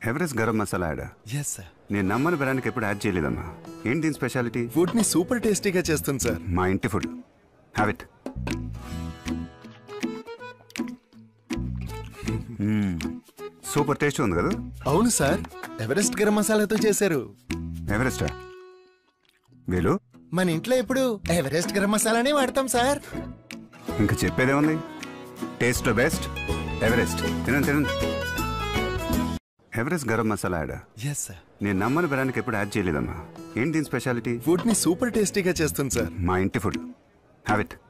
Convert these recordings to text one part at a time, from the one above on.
Everest garam masala ad yes sir నేను నమ్మని బ్రాండ్కి ఎప్పుడు యాడ్ చేయలేదమ్మా ఏంటి దీని స్పెషాలిటీ ఫుడ్ ని సూపర్ టేస్టీగా చేస్తుంది సార్ మా ఇంటి food have it super taste ఉంది కదా అవును సార్ ఎవరెస్ట్ గరం మసాలాతో చేశారు ఎవరెస్టా వేలు మన ఇంట్లో ఎప్పుడు ఎవరెస్ట్ గరం మసాలానే వాడతాం సార్ ఇంకా చెప్పేదే ఉంది టేస్ట్ బెస్ట్ ఎవరెస్ట్ తినండి తినండి Everest garam masala ad yes sir నేను నమ్మని బ్రాండ్కి ఎప్పుడు యాడ్ చేయలేదమ్మా ఏంటి దీని స్పెషాలిటీ ఫుడ్ ని సూపర్ టేస్టీగా చేస్తుంది సార్ మా ఇంటి food have it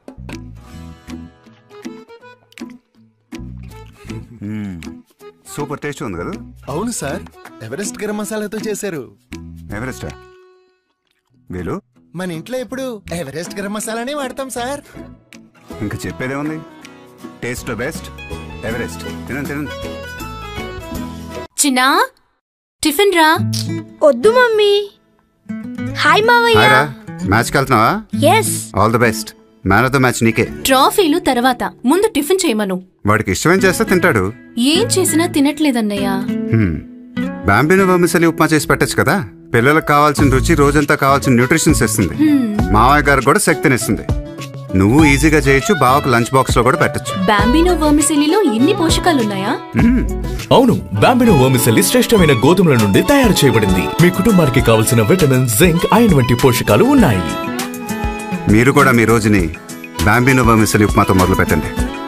super taste ఉంది కదా అవును సార్ ఎవరెస్ట్ గరం మసాలాతో చేశారు ఎవరెస్టా వేలు మన ఇంట్లో ఎప్పుడు ఎవరెస్ట్ గరం మసాలానే వాడతాం సార్ ఇంకా చెప్పేదే ఉంది టేస్ట్ బెస్ట్ ఎవరెస్ట్ తినండి తినండి చిన్నా టిఫిన్ రా వద్దు మమ్మీ హాయ్ మావయ్య హాయ్ రా మ్యాచ్కి వెళ్తున్నావా yes all the best man of the match నీకే ట్రాఫీలు తర్వాత ముందు టిఫిన్ చేయమను వాడికి ఇష్టమేం చేస్తే తింటాడు ఏం చేసినా తినట్లేదన్నయ్యా హ్మ్. బాంబినో బొమ్మిసలి ఉప్మా చేసి పెట్టచ్చు కదా పిల్లలకు కావాల్సిన రుచి రోజంతా కావాల్సిన న్యూట్రిషన్స్ ఇస్తుంది మావయ్య గారికి కూడా శక్తినిస్తుంది నువ్వు ఈజీగా చేయొచ్చు బావకు లంచ్ బాక్స్ లో కూడా పెట్టచ్చు బాంబినో వర్మిసెలిలో ఇన్ని పోషకాలున్నాయా అవును బాంబినో వర్మిసెల్లి శ్రేష్టమైన గోధుమల నుండి తయారు చేయబడింది మీ కుటుంబానికి కావలసిన విటమిన్ జింక్ ఐరన్ వంటి పోషకాలు ఉన్నాయి మీరు కూడా మీ రోజుని బాంబినో బొమ్మిసలి ఉప్మాతో మొదలు పెట్టండి